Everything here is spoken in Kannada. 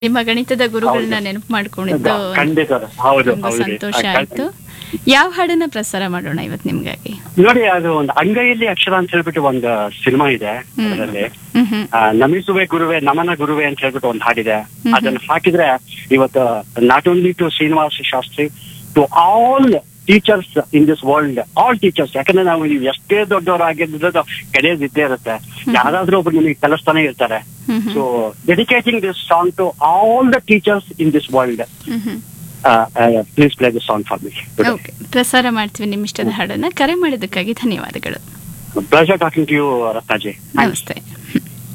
ನಿಮ್ಮ ಗಣಿತದ ಗುರುಗಳನ್ನ ನೆನಪು ಮಾಡ್ಕೊಂಡಿದ್ದು ಖಂಡಿತ ಹೌದು ತುಂಬಾ ಹೌದು ಸಂತೋಷ ಆಯ್ತು ಯಾವ ಹಾಡನ್ನ ಪ್ರಸಾರ ಮಾಡೋಣ ಇವತ್ತು ನಿಮ್ಗಾಗಿ ನೋಡಿ ಅದು ಒಂದು ಅಂಗೈಯಲ್ಲಿ ಅಕ್ಷರ ಅಂತ ಹೇಳ್ಬಿಟ್ಟು ಒಂದು ಸಿನಿಮಾ ಇದೆ ಹ್ಮ್. ಅದರಲ್ಲಿ ಹ್ಮ್ ಹ್ಮ್ ಆ, ನಮಿಸುವೆ ಗುರುವೆ ನಮನ ಗುರುವೆ ಅಂತ ಹೇಳ್ಬಿಟ್ಟು ಒಂದು ಹಾಡಿದೆ ಹ್ಮ್. ಅದನ್ನ ಹಾಕಿದ್ರೆ ಇವತ್ತು not only to Srinivasa Shastri to all teachers in this world all teachers ಯಾಕಂದ್ರೆ ನಾವು ನೀವು ಎಷ್ಟೇ ದೊಡ್ಡವರಾಗಿದ್ದು ಕಲಿಯೋದು ಇದ್ದೇ ಇರುತ್ತೆ ಯಾರಾದ್ರೂ ಒಬ್ರು ನಿಮಗೆ ಕಲಿಸ್ತಾನೆ ಇರ್ತಾರೆ hmm hmm so dedicating this song to all the teachers in this world hmm hmm please play this song for me okay ಪ್ರಸಾರ ಮಾಡ್ತೀವಿ ನಿಮ್ಮ ಇಷ್ಟದ ಹಾಡನ್ನ ಕರೆ ಮಾಡಿದ್ದಕ್ಕಾಗಿ ಧನ್ಯವಾದಗಳು pleasure talking to you Ratnaji ನಮಸ್ತೆ